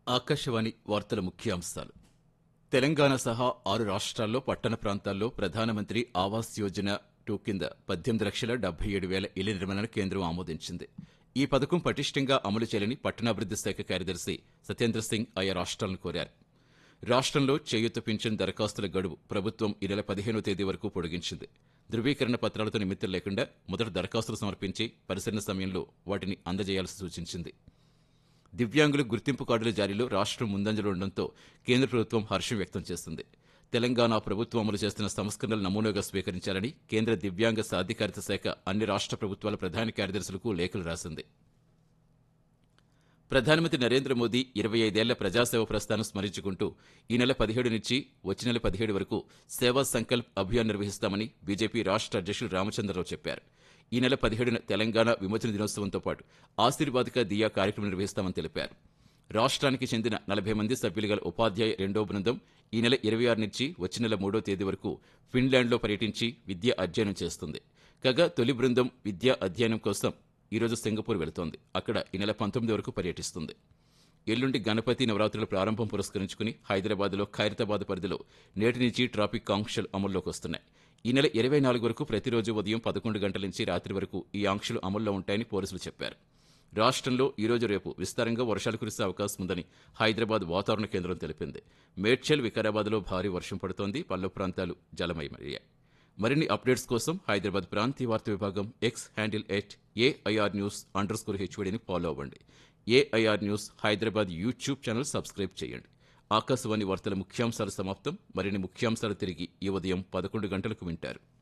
ఆకాశవాణి వార్తల ముఖ్యాంశాలు తెలంగాణ సహా ఆరు రాష్ట్రాల్లో పట్టణ ప్రాంతాల్లో ప్రధానమంత్రి ఆవాస్ యోజన టూ కింద పద్దెనిమిది లక్షల డెబ్బై ఏడు వేల ఇళ్ల నిర్మాణాన్ని కేంద్రం ఆమోదించింది ఈ పథకం పటిష్టంగా అమలు చేయాలని పట్టణాభివృద్ధి శాఖ కార్యదర్శి సత్యేంద్ర సింగ్ ఆయా రాష్ట్రాలను కోరారు రాష్ట్రంలో చేయూత పింఛన్ దరఖాస్తుల గడువు ప్రభుత్వం ఈ నెల పదిహేనో తేదీ వరకు పొడిగించింది ధృవీకరణ పత్రాలతో నిమిత్తం లేకుండా మొదట దరఖాస్తులు సమర్పించి పరిశీలన సమయంలో వాటిని అందజేయాల్సి సూచించింది దివ్యాంగుల గుర్తింపు కార్డుల జారీలో రాష్ట్రం ముందంజలో ఉండడంతో కేంద్ర ప్రభుత్వం హర్షం వ్యక్తం చేస్తుంది తెలంగాణ ప్రభుత్వం అమలు చేస్తున్న సంస్కరణలు నమూనాగా స్వీకరించాలని కేంద్ర దివ్యాంగ సాధికారిత శాఖ అన్ని రాష్ట్ర ప్రభుత్వాల ప్రధాన కార్యదర్శులకు లేఖలు రాసింది ప్రధానమంత్రి నరేంద్ర మోదీ ఇరవై ఐదేళ్ల ప్రజాసేవ ప్రస్థానం స్మరించుకుంటూ ఈ నెల పదిహేడు నుంచి వచ్చే నెల పదిహేడు వరకు సేవా సంకల్ప్ అభియాన్ నిర్వహిస్తామని బీజేపీ రాష్ట్ర అధ్యక్షులు రామచంద్రరావు చెప్పారు ఈ నెల పదిహేడున తెలంగాణ విమోచన దినోత్సవంతో పాటు ఆశీర్వాదక దియా కార్యక్రమం నిర్వహిస్తామని తెలిపారు రాష్ట్రానికి చెందిన నలభై మంది సభ్యులు గల ఉపాధ్యాయ రెండో బృందం ఈ నెల ఇరవై ఆరు నుంచి వచ్చే నెల మూడో తేదీ వరకు ఫిన్లాండ్లో పర్యటించి విద్య అధ్యయనం చేస్తుంది కాగా తొలి బృందం విద్యా అధ్యయనం కోసం ఈరోజు సింగపూర్ వెళుతోంది అక్కడ ఈ నెల పంతొమ్మిది వరకు పర్యటిస్తుంది ఎల్లుండి గణపతి నవరాత్రుల ప్రారంభం పురస్కరించుకుని హైదరాబాద్లో ఖైరతాబాద్ పరిధిలో నేటి నుంచి ట్రాఫిక్ ఆంక్షలు అమల్లోకి వస్తున్నాయి ఈ నెల ఇరవై నాలుగు వరకు ప్రతిరోజు ఉదయం పదకొండు గంటల నుంచి రాత్రి వరకు ఈ ఆంక్షలు అమల్లో ఉంటాయని పోలీసులు చెప్పారు రాష్ట్రంలో ఈ రోజు రేపు విస్తారంగా వర్షాలు కురిసే అవకాశం ఉందని హైదరాబాద్ వాతావరణ కేంద్రం తెలిపింది మేడ్చల్ వికారాబాద్లో భారీ వర్షం పడుతోంది పల్లె ప్రాంతాలు జలమయమయ్యాయి మరిన్ని అప్డేట్స్ కోసం హైదరాబాద్ ప్రాంతీయ వార్తా విభాగం X handle at AIR news under score హెచ్వడిని ఫాలో అవ్వండి AIR news Hyderabad YouTube channel subscribe చేయండి ఆకాశవాణి వార్తల ముఖ్యాంశాలు సమాప్తం మరిన్ని ముఖ్యాంశాలు తిరిగి ఈ ఉదయం పదకొండు గంటలకు వింటారు